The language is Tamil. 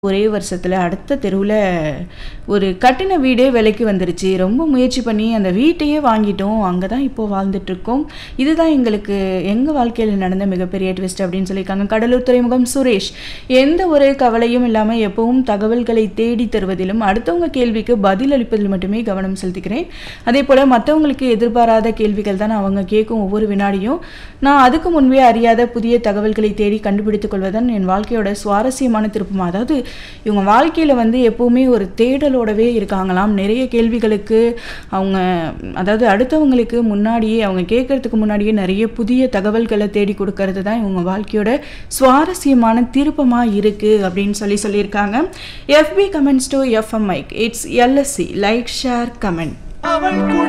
ஒரே வருஷத்துல அடுத்த தெருவுல ஒரு கட்டின வீடே விலைக்கு வந்துருச்சு. ரொம்ப முயற்சி பண்ணி அந்த வீட்டையே வாங்கிட்டோம். அங்க தான் இப்போ வாழ்ந்துட்டுருக்கோம். இதுதான் எங்களுக்கு எங்க வாழ்க்கையில நடந்த மிகப்பெரிய ட்விஸ்ட் அப்படின்னு சொல்லியிருக்காங்க. கடலூர் துறைமுகம் சுரேஷ். எந்த ஒரு கவலையும் இல்லாம எப்பவும் தகவல்களை தேடி தருவதிலும், அடுத்தவங்க கேள்விக்கு பதில் அளிப்பதில் மட்டுமே கவனம் செலுத்துகிறேன். அதேபோல மத்தவங்களுக்கு எதிர்பாராத கேள்விகள் தான் அவங்க கேட்கும் ஒவ்வொரு வினாடியும், நான் அதுக்கு முன்பே அறியாத புதிய தகவல்களை தேடி கண்டுபிடித்துக் கொள்வதுதான் என் வாழ்க்கையோட சுவாரஸ்யமான திருப்பம். அதாவது இவங்க வாழ்க்கையில வந்து எப்பவுமே ஒரு தேடலோடவே இருக்காங்களாம். நிறைய கேள்விகளுக்கு அவங்க அதாவது அடுத்தவங்களுக்கு முன்னாடியே அவங்க கேட்கறதுக்கு முன்னாடியே நிறைய புதிய தகவல்கள தேடி குடுக்கறது தான் இவங்க வாழ்க்கையோட சுவாரஸ்யமான திருப்பமா இருக்கு அப்படின்னு சொல்லி சொல்லியிருக்காங்க. FB comments to FM mic. It's LSC like, share, comment. அவள் கூட